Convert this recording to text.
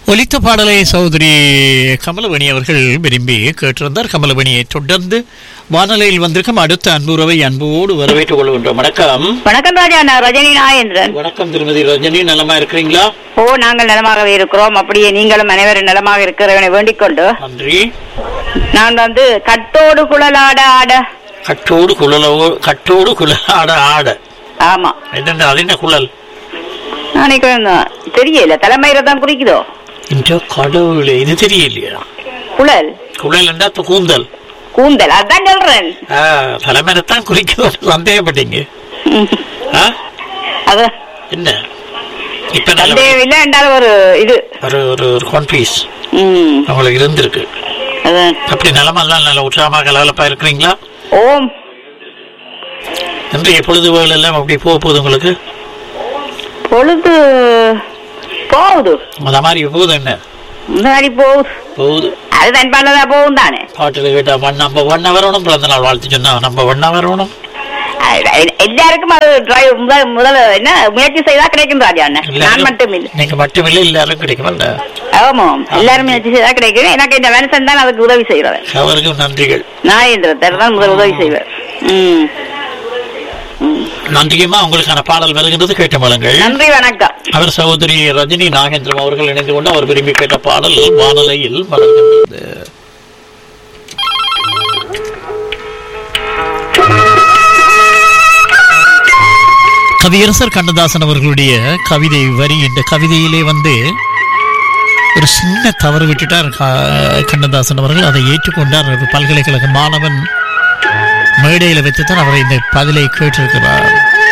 ஒலித்த பாடலை சகோதரி கமலவணி அவர்கள் விரும்பி கேட்டிருந்தார் கமலவணியை தொடர்ந்து வானொலியில் வந்திருக்கும் அடுத்த அன்புறவை அன்போடு வரவேற்றுக் கொள்கின்றோம் வணக்கம் வணக்கம் ராஜா நான் ரஜினி நாயேந்திரன் வணக்கம் திருமதி ரஜினி நலமா இருக்கிறீங்களா ஓ நாங்கள் நலமாகவே இருக்கிறோம் அப்படியே நீங்களும் அனைவரும் நலமாக இருக்கிறவனை வேண்டிக் கொண்டு நன்றி நான் வந்து கட்டோடு குழலாட ஆட கட்டோடு குழலோ கட்டோடு குழலாட ஆட ஆமா என்னென்ன அது என்ன குழல் நாளைக்கு தெரியல தலைமையில தான் குறிக்குதோ இந்த கடவுளே இது தெரியலையா குழல் குழல் என்றா து- கூந்தல் கூந்தல் அதான் சொல்றேன் ஆ, தலைமையில்தான் குறிக்க சந்தேகப்பட்டீங்க ஆ? அது என்ன இப்ப நல்ல சந்தேகம் இல்லை என்றாலும் ஒரு இது ஒரு ஒரு ஒரு கன்ஃபியூஸ் ம் உங்களுக்கு இருந்திருக்கு அதான் அப்படி நிலமெல்லாம் நல்ல உற்சாகமாக கலகலப்பா இருக்கிறீங்களா ஓம் இன்றைய பொழுதுபோகள் எல்லாம் அப்படி போக போகுது உங்களுக்கு பொழுது போகுது அந்த மாதிரி போகுது என்ன முன்னாடி போகுது போகுது அது தன் பண்ணதா போகும் தானே பாட்டில் கேட்டா வண்ண நம்ம வண்ண வரணும் பிறந்த நாள் வாழ்த்து சொன்னா நம்ம வண்ண வரணும் அது எல்லாருக்கும் அது ட்ரை முதல் முதல்ல என்ன முயற்சி செய்தா கிடைக்கும் ராஜா அண்ணன் நான் மட்டும் இல்லை நீங்க மட்டுமில்லை எல்லாரும் கிடைக்குமல்ல ஆமாம் எல்லாரும் முயற்சி செய்தா கிடைக்கும் எனக்கு இந்த மனுஷன் தான் அதுக்கு உதவி செய்கிறவர் அவருக்கும் நன்றிகள் நாயேந்திரத்தர் தான் முதல் உதவி செய்வார் ம் ம். நன்றியமா உங்களுக்கான பாடல் வருகின்றது கேட்ட மலங்கள் நன்றி வணக்கம் அவர் சகோதரி ரஜினி நாகேந்திரம் அவர்கள் இணைந்து கொண்டு அவர் விரும்பி கேட்ட பாடல் வானலையில் மலர்கின்றது கவியரசர் கண்ணதாசன் அவர்களுடைய கவிதை வரி இந்த கவிதையிலே வந்து ஒரு சின்ன தவறு விட்டுட்டார் க- கண்ணதாசன் அவர்கள் அதை ஏற்றுக்கொண்டார் ஒரு பல்கலைக்கழக மாணவன் மேடையில் வைத்துத்தான் அவர் இந்த பதிலை கேட்டிருக்கிறார்